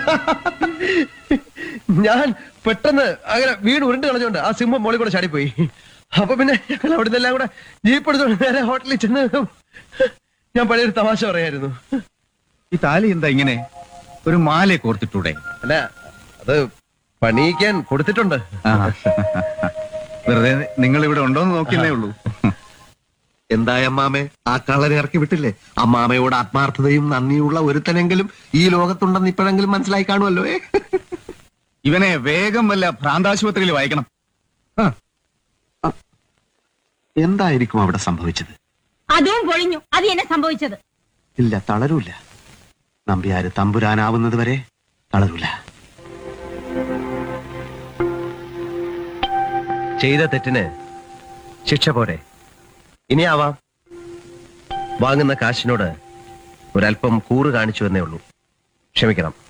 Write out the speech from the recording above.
ഞാൻ പെട്ടെന്ന് അങ്ങനെ വീട് ഉരുണ്ട് കളഞ്ഞോണ്ട് ആ സിംഹം മോളിൽ കൂടെ ചാടിപ്പോയി അപ്പൊ പിന്നെ ഞങ്ങൾ അവിടെ നിന്നെല്ലാം കൂടെ ജീപ്പ് എടുത്തോണ്ട് നേരെ ഹോട്ടലിൽ ചെന്ന് ഞാൻ പഴയൊരു തമാശ പറയായിരുന്നു ഈ താലി എന്താ ഇങ്ങനെ ഒരു മാല കോർത്തിട്ടൂടെ അല്ല അത് പണിയിക്കാൻ കൊടുത്തിട്ടുണ്ട് ആ. വെറുതെ നിങ്ങൾ ഇവിടെ ഉണ്ടോന്ന് നോക്കിയേ ഉള്ളൂ എന്തായ അമ്മാമേ ആ കള്ളനെ ഇറക്കി വിട്ടില്ലേ അമ്മാമയോട് ആത്മാർത്ഥതയും നന്ദിയുള്ള ഒരുത്തനെങ്കിലും ഈ ലോകത്തുണ്ടെന്ന് ഇപ്പോഴെങ്കിലും മനസ്സിലായി കാണുമല്ലോ ഏ ഇവനെ വേഗം വല്ല ഭ്രാന്താശുപത്രിയിൽ വായിക്കണം എന്തായിരിക്കും അവിടെ സംഭവിച്ചത് അതും പൊളിഞ്ഞു അത് എന്നെ സംഭവിച്ചത് ഇല്ല തളരൂല നമ്പ്യാര് തമ്പുരാനാവുന്നത് വരെ തളരൂല ചെയ്ത തെറ്റിന് ശിക്ഷ പോരെ ഇനിയാവാം വാങ്ങുന്ന കാശിനോട് ഒരല്പം കൂറ് കാണിച്ചു എന്നേ ഉള്ളൂ ക്ഷമിക്കണം